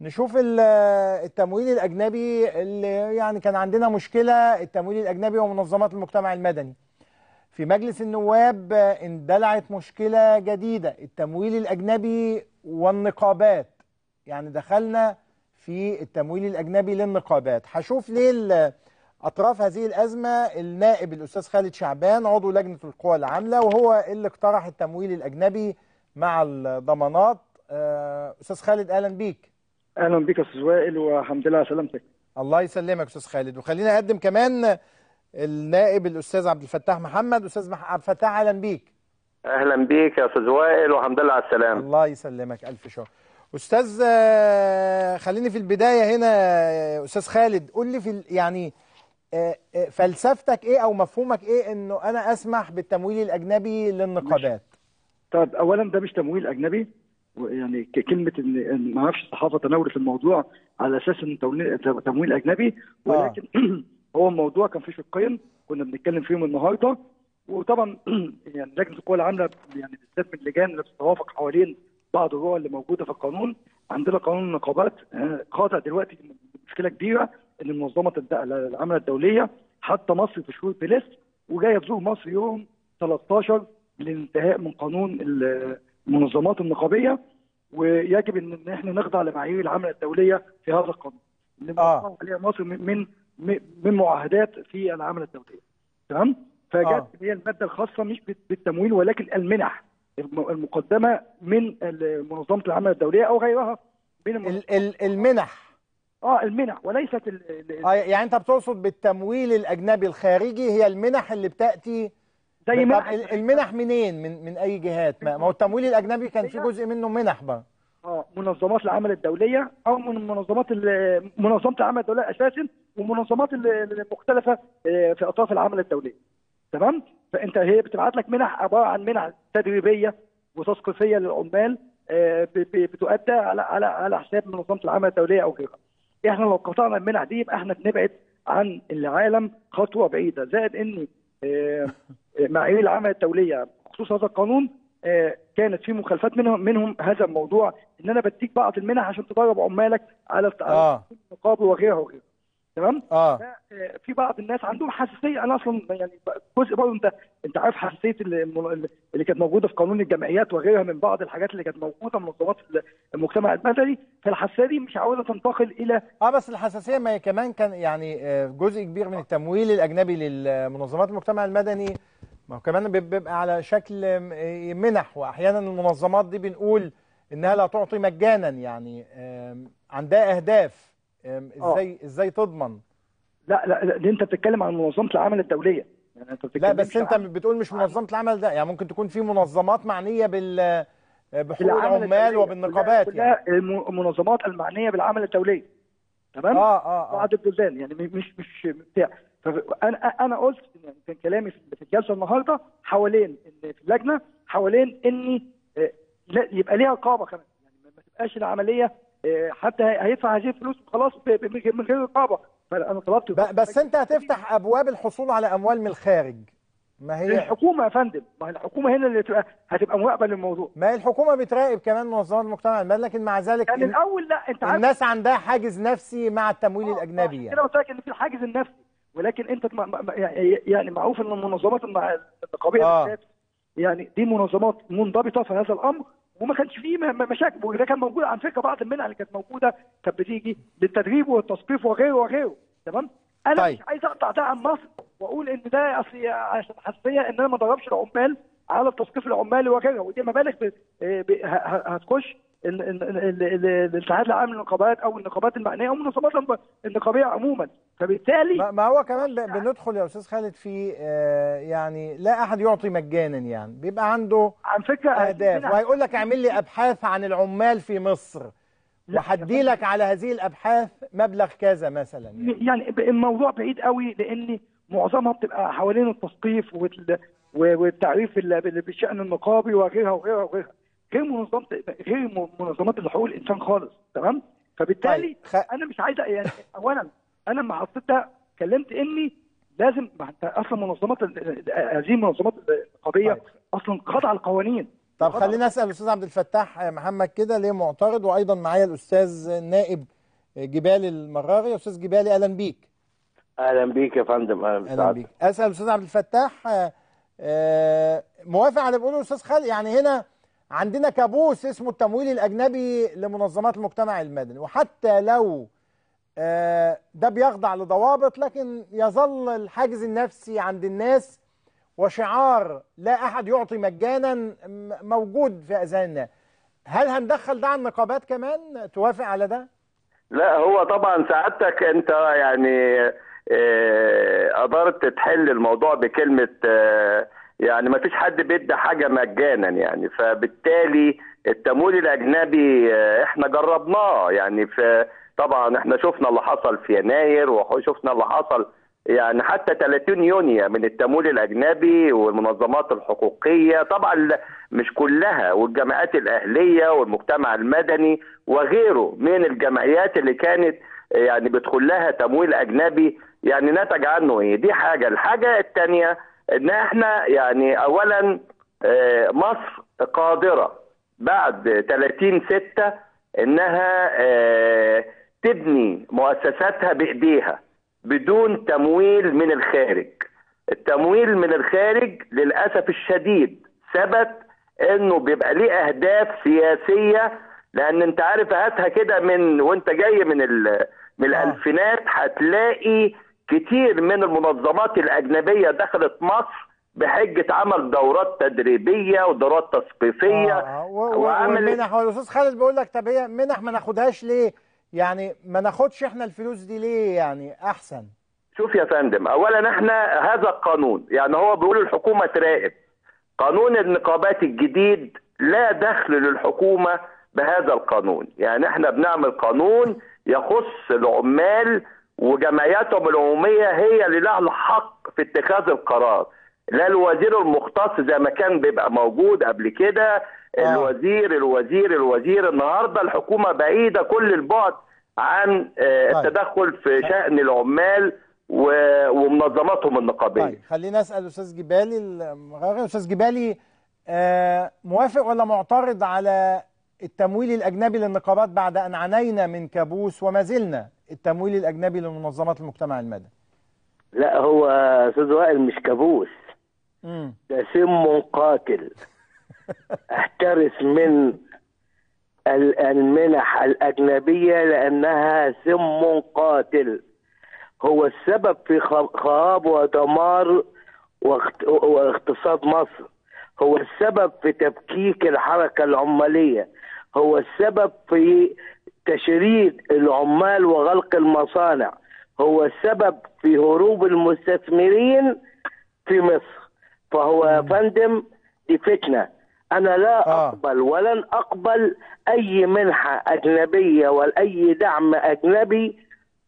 نشوف ال- التمويل الأجنبي اللي يعني كان عندنا مشكلة التمويل الأجنبي ومنظمات المجتمع المدني في مجلس النواب اندلعت مشكلة جديدة التمويل الأجنبي والنقابات يعني دخلنا في التمويل الأجنبي للنقابات هشوف ليه ال- أطراف هذه الأزمة النائب الأستاذ خالد شعبان عضو لجنة القوى العاملة وهو اللي اقترح التمويل الأجنبي مع الضمانات آه، أستاذ خالد أهلا بيك اهلا بك يا استاذ وائل والحمد لله على سلامتك الله يسلمك استاذ خالد وخلينا اقدم كمان النائب الاستاذ عبد الفتاح محمد استاذ مح- عبد الفتاح اهلا بيك اهلا بيك يا استاذ وائل والحمد لله على السلامه الله يسلمك الف شكر استاذ آه، خليني في البدايه هنا آه، استاذ خالد قول لي في ال- يعني آه، آه، فلسفتك ايه او مفهومك ايه انه انا اسمح بالتمويل الاجنبي للنقابات طيب اولا ده مش تمويل اجنبي يعني ك- كلمه ان إن ما اعرفش الصحافه تناولت الموضوع على اساس ان تمويل تمويل اجنبي ولكن هو الموضوع كان فيه شقين كنا بنتكلم فيهم النهارده وطبعا يعني لجنه القوى العامله يعني بالذات من اللجان اللي بتتوافق حوالين بعض الرؤى اللي موجوده في القانون عندنا قانون النقابات آه، قاطع دلوقتي مشكله كبيره ان منظمه الد- العمل الدوليه حتى مصر في شهور بليس وجايه تزور مصر يوم 13 للانتهاء من قانون ال- المنظمات النقابيه ويجب ان إن احنا نخضع لمعايير العمل الدوليه في هذا القانون اللي آه. موقعة عليها مصر من من من معاهدات في العمل الدوليه تمام فجت آه. هي الماده الخاصه مش بال- بالتمويل ولكن المنح الم- المقدمه من ال- منظمه العمل الدوليه او غيرها من المنظمات. ال- ال- المنح اه المنح وليست ال- ال- آه، يعني انت بتقصد بالتمويل الاجنبي الخارجي هي المنح اللي بتاتي زي طب منح ال- المنح منين من من اي جهات ما ما هو التمويل الاجنبي كان في جزء منه منح بقى اه منظمات العمل الدوليه او من منظمات ال- منظمه العمل الدوليه اساسا ومنظمات ال- المختلفه آه، في اطراف العمل الدوليه تمام فانت هي بتبعت لك منح عباره عن منح تدريبيه وتثقيفيه للعمال آه، ب- ب- بتؤدى على على على حساب منظمه العمل الدوليه او غيرها احنا لو قطعنا المنح دي يبقى احنا بنبعد عن العالم خطوه بعيده زائد ان آه، معايير العمل الدوليه بخصوص هذا القانون آه، كانت في مخالفات منهم منهم هذا الموضوع ان انا بديك بعض المنح عشان تدرب عمالك على آه. النقابه وغيرها وغيرها تمام اه ف- آه، في بعض الناس عندهم حساسيه انا اصلا يعني جزء برضه انت انت عارف حساسيه الم- اللي كانت موجوده في قانون الجمعيات وغيرها من بعض الحاجات اللي كانت موجوده منظمات المجتمع المدني فالحساسيه دي مش عاوزه تنتقل الى اه بس الحساسيه ما هي كمان كان يعني آه، جزء كبير من التمويل الاجنبي للمنظمات المجتمع المدني ما هو كمان بيب- بيبقى على شكل آه، منح واحيانا المنظمات دي بنقول انها لا تعطي مجانا يعني آم، عندها اهداف آم، ازاي ازاي تضمن لا لا, لا دي انت بتتكلم عن منظمه العمل الدوليه يعني انت لا بتتكلمش بس انت عن- بتقول مش منظمه العمل ده يعني ممكن تكون في منظمات معنيه بال آه، بحقوق العمل العمال الدولية. وبالنقابات كلها يعني كلها الم- المنظمات المعنيه بالعمل الدولي تمام اه اه اه بعض البلدان يعني مش مش بتاع فانا انا قلت يعني كان كلامي في في الجلسه النهارده حوالين ان في اللجنه حوالين ان آه، لا- يبقى ليها رقابه كمان يعني ما تبقاش العمليه آه، حتى هي- هيدفع هذه الفلوس وخلاص ب- ب- من غير- من غير رقابه فانا طلبت ب- بس انت هتفتح ابواب الحصول على اموال من الخارج ما هي الحكومه يا فندم ما هي الحكومه هنا اللي تبقى هتبقى مراقبه للموضوع ما هي الحكومه بتراقب كمان منظمات المجتمع المدني لكن مع ذلك يعني ال- الاول لا انت عارف الناس عندها حاجز نفسي مع التمويل الاجنبي كده يعني قلت لك ان في الحاجز النفسي ولكن انت ما- ما- يعني يعني معروف ان المنظمات الم- النقابيه آه. بالذات يعني دي منظمات منضبطه في هذا الامر وما كانش فيه م- م- مشاكل وده كان موجود على فكره بعض المنع اللي كانت موجوده كانت بتيجي للتدريب والتثقيف وغيره وغيره تمام انا طيب. مش عايز اقطع ده عن مصر واقول ان ده اصل عشان حساسيه ان انا ما ادربش العمال على التثقيف العمالي وغيره ودي مبالغ ب- ب- ه- ه- هتخش ال- ال- ال- ال- الاتحاد العام للنقابات او النقابات المعنيه او المنظمات الم- النقابيه عموما فبالتالي ما ما هو كمان ب- بندخل يا استاذ خالد في آه، يعني لا احد يعطي مجانا يعني بيبقى عنده عن فكره اهداف هنا- وهيقول لك اعمل لي ابحاث عن العمال في مصر لا، وهدي لك على هذه الابحاث مبلغ كذا مثلا يعني. يعني ب- الموضوع بعيد قوي لان معظمها بتبقى حوالين التثقيف وال- و- والتعريف ال- بال- بالشان النقابي وغيرها وغيرها وغيرها غير منظمه غير م- منظمات حقوق الانسان خالص تمام فبالتالي طيب، خ- انا مش عايز يعني اولا انا لما حطيت ده كلمت اني لازم ما انت اصلا منظمات ال- ال- هذه المنظمات النقابيه طيب. اصلا خاضعه القوانين طب خلينا اسال الاستاذ عبد الفتاح محمد كده ليه معترض وايضا معايا الاستاذ النائب جبالي المراري استاذ جبالي اهلا بيك اهلا بيك يا فندم اهلا اهلا بسعادتك. بيك اسال الاستاذ عبد الفتاح آه، آه، موافق على اللي بيقوله الاستاذ خالد يعني هنا عندنا كابوس اسمه التمويل الاجنبي لمنظمات المجتمع المدني وحتى لو آه، ده بيخضع لضوابط لكن يظل الحاجز النفسي عند الناس وشعار لا احد يعطي مجانا م- موجود في اذهان الناس هل هندخل ده على النقابات كمان توافق على ده لا هو طبعا سعادتك انت يعني آه، قدرت تحل الموضوع بكلمة آه، يعني ما فيش حد بيدي حاجة مجانا يعني فبالتالي التمويل الأجنبي آه، احنا جربناه يعني في طبعا احنا شفنا اللي حصل في يناير وشفنا اللي حصل يعني حتى 30 يونيو من التمويل الاجنبي والمنظمات الحقوقيه طبعا لا- مش كلها والجمعيات الاهليه والمجتمع المدني وغيره من الجمعيات اللي كانت يعني بيدخل لها تمويل اجنبي يعني نتج عنه ايه دي حاجه الحاجه الثانيه ان احنا يعني اولا آه، مصر قادره بعد 30 6 انها آه، تبني مؤسساتها بايديها بدون تمويل من الخارج التمويل من الخارج للاسف الشديد ثبت انه بيبقى ليه اهداف سياسيه لان انت عارف هاتها كده من وانت جاي من ال من آه. الالفينات هتلاقي كتير من المنظمات الاجنبيه دخلت مصر بحجه عمل دورات تدريبيه ودورات تثقيفيه آه، و- و- وعملت- والمنح والاستاذ خالد بيقول لك طب هي منح ما ناخدهاش ليه؟ يعني ما ناخدش احنا الفلوس دي ليه يعني احسن؟ شوف يا فندم اولا احنا هذا القانون يعني هو بيقول الحكومه تراقب قانون النقابات الجديد لا دخل للحكومه بهذا القانون يعني احنا بنعمل قانون يخص العمال وجمعياتهم العموميه هي اللي لها الحق في اتخاذ القرار لا الوزير المختص زي ما كان بيبقى موجود قبل كده آه. الوزير الوزير الوزير النهارده الحكومه بعيده كل البعد عن آه، طيب. التدخل في شأن العمال و- ومنظماتهم النقابية طيب خلينا اسال الاستاذ جبالي المغربي استاذ جبالي آه موافق ولا معترض على التمويل الاجنبي للنقابات بعد ان عانينا من كابوس وما زلنا التمويل الاجنبي لمنظمات المجتمع المدني؟ لا هو استاذ وائل مش كابوس امم ده سم قاتل احترس من ال- المنح الأجنبية لأنها سم قاتل هو السبب في خ- خراب ودمار واخت- واقتصاد مصر هو السبب في تفكيك الحركة العمالية هو السبب في تشريد العمال وغلق المصانع هو السبب في هروب المستثمرين في مصر فهو يا فندم دي فتنة أنا لا آه. أقبل ولن أقبل أي منحة أجنبية ولا أي دعم أجنبي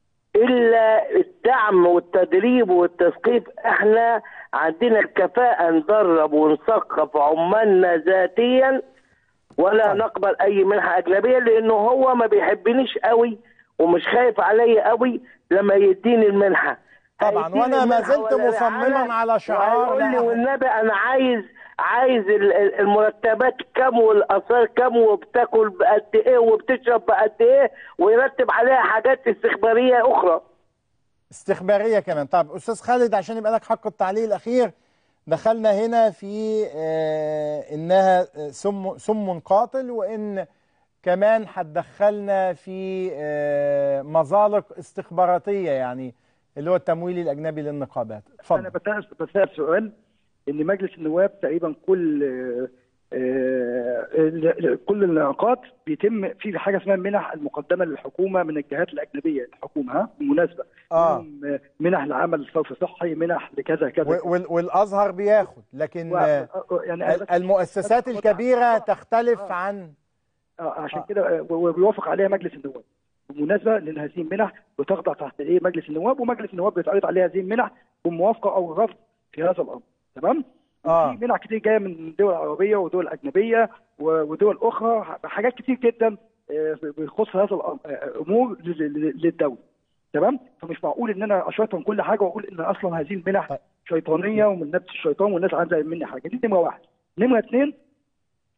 إلا الدعم والتدريب والتثقيف إحنا عندنا الكفاءة ندرب ونثقف عمالنا ذاتيا ولا طيب. نقبل أي منحة أجنبية لأنه هو ما بيحبنيش قوي ومش خايف عليا قوي لما يديني المنحة طبعا هيديني وانا ما المنحة زلت ولا مصمما لعنة على شعار وهيقول لي لا- والنبي انا عايز عايز ال- ال- المرتبات كام والاثار كام وبتاكل بقد ايه وبتشرب بقد ايه ويرتب عليها حاجات استخباريه اخرى استخباريه كمان طب استاذ خالد عشان يبقى لك حق التعليق الاخير دخلنا هنا في آه انها سم سم قاتل وان كمان هتدخلنا في آه مظالق استخباراتيه يعني اللي هو التمويل الاجنبي للنقابات انا اتفضل بسأل بسأل سؤال ان مجلس النواب تقريبا كل آه، آه، ال- كل الانعقاد بيتم في حاجه اسمها منح المقدمه للحكومه من الجهات الاجنبيه الحكومه ها بالمناسبه آه. منهم، آه، منح لعمل صرف صحي منح لكذا كذا و- وال- والازهر بياخد لكن و- آه يعني أنا بس- ال- المؤسسات بس- الكبيره تختلف عن آه، عشان آه. كده آه، وبيوافق عليها مجلس النواب بالمناسبه لان هذه المنح بتخضع تحت ايه مجلس النواب ومجلس النواب بيتعرض عليها هذه المنح بموافقه او رفض في هذا الامر تمام آه. في منح كتير جايه من دول عربيه ودول اجنبيه و- ودول اخرى حاجات كتير جدا آه، بيخص هذا الامر آه، امور ل- ل- للدوله تمام فمش معقول ان انا اشرطهم كل حاجه واقول ان اصلا هذه المنح طيب. شيطانيه ومن نفس الشيطان والناس عايزه مني حاجه دي نمره واحد نمره اثنين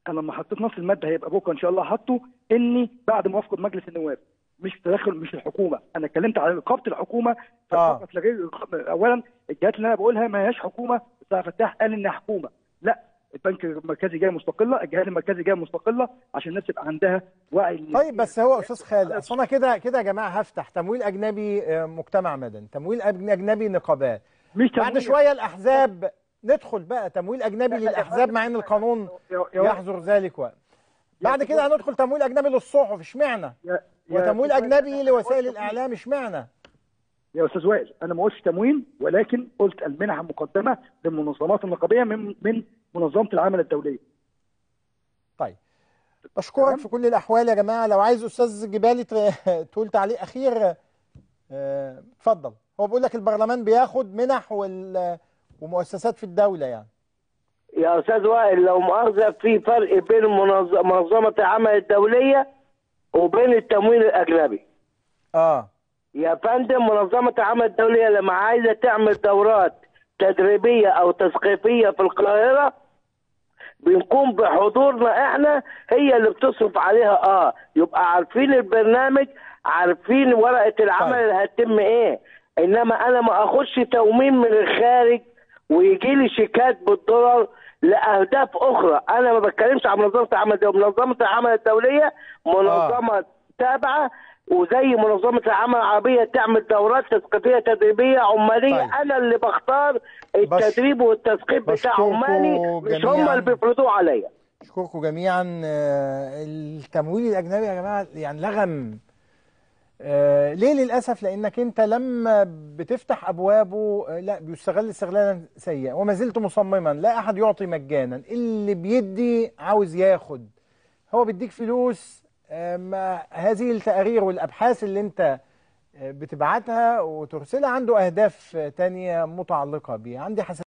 انا لما حطيت نص الماده هيبقى بكره ان شاء الله حاطه اني بعد موافقه مجلس النواب مش تدخل مش الحكومه انا اتكلمت على رقابه الحكومه آه. فقط لا غير اولا الجهات اللي انا بقولها ما هياش حكومه بس عبد الفتاح قال انها حكومه لا البنك المركزي جاي مستقله الجهات المركزي جايه مستقله عشان الناس يبقى عندها وعي طيب بس هو استاذ خالد اصل انا كده كده يا جماعه هفتح تمويل اجنبي آه، مجتمع مدني تمويل أجن- اجنبي نقابات مش بعد تمويل- شويه الاحزاب ندخل بقى تمويل اجنبي لا، لا، للاحزاب مع ان القانون يا- يا- يحظر ذلك و... بعد كده أستاذ هندخل تمويل اجنبي للصحف اشمعنى يا- يا وتمويل أستاذ اجنبي وائل، لوسائل أنا ما قلتش الاعلام اشمعنى يا استاذ وائل انا ما قلتش تموين ولكن قلت المنحه مقدمه للمنظمات النقابيه من من منظمه العمل الدوليه طيب بشكرك تمام. في كل الاحوال يا جماعه لو عايز استاذ جبالي ت- تقول تعليق اخير آه، اتفضل هو بيقول لك البرلمان بياخد منح وال... ومؤسسات في الدوله يعني يا استاذ وائل لو مؤاخذه في فرق بين منظ- منظمه العمل الدوليه وبين التمويل الاجنبي اه يا فندم منظمه العمل الدوليه لما عايزه تعمل دورات تدريبيه او تثقيفيه في القاهره بنقوم بحضورنا احنا هي اللي بتصرف عليها اه يبقى عارفين البرنامج عارفين ورقه العمل طيب. اللي هتتم ايه انما انا ما اخش تومين من الخارج ويجي لي شيكات بالدولار لاهداف اخرى انا ما بتكلمش عن منظمه العمل الدوليه منظمه العمل الدوليه منظمه تابعه وزي منظمه العمل العربيه تعمل دورات تثقيفيه تدريبيه عماليه طيب. انا اللي بختار التدريب والتثقيف بتاع بشكركم عمالي مش هم جميعاً. اللي بيفرضوه عليا اشكركم جميعا آه، التمويل الاجنبي يا جماعه يعني لغم آه، ليه للاسف لانك انت لما بتفتح ابوابه آه، لا بيستغل استغلالا سيئا وما زلت مصمما لا احد يعطي مجانا اللي بيدي عاوز ياخد هو بيديك فلوس آه، ما هذه التقارير والابحاث اللي انت آه، بتبعتها وترسلها عنده اهداف آه، تانية متعلقه بيه عندي حساسيه